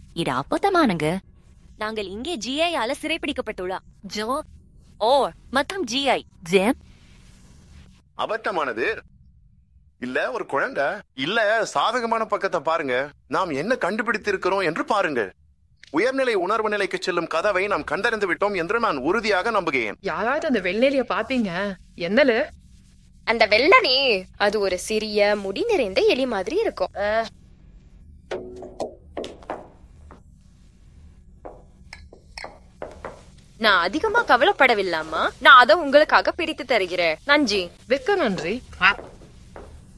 இது அப்பத்தமானுங்க நாங்கள் இங்கே ஜிஐ ஆல சிறைப்பிடிக்கப்பட்டுள்ளா ஜோ ஓ மற்றும் ஜிஐ ஜேம் அபத்தமானது இல்ல ஒரு குழந்தை இல்ல சாதகமான பக்கத்தை பாருங்க நாம் என்ன கண்டுபிடித்திருக்கிறோம் என்று பாருங்க உயர்நிலை உணர்வு நிலைக்கு செல்லும் கதவை நாம் கண்டறிந்து விட்டோம் என்று நான் உறுதியாக நம்புகிறேன் யாராவது அந்த வெள்ளேலிய பாத்தீங்க என்னல அந்த வெள்ளனே அது ஒரு சிறிய முடி நிறைந்த எலி மாதிரி இருக்கும் அஹ், நான் அதிகமா கவலைப்படவில்லாமா நான் அதை உங்களுக்காக பிரித்து தருகிறேன் நன்றி வெக்க நன்றி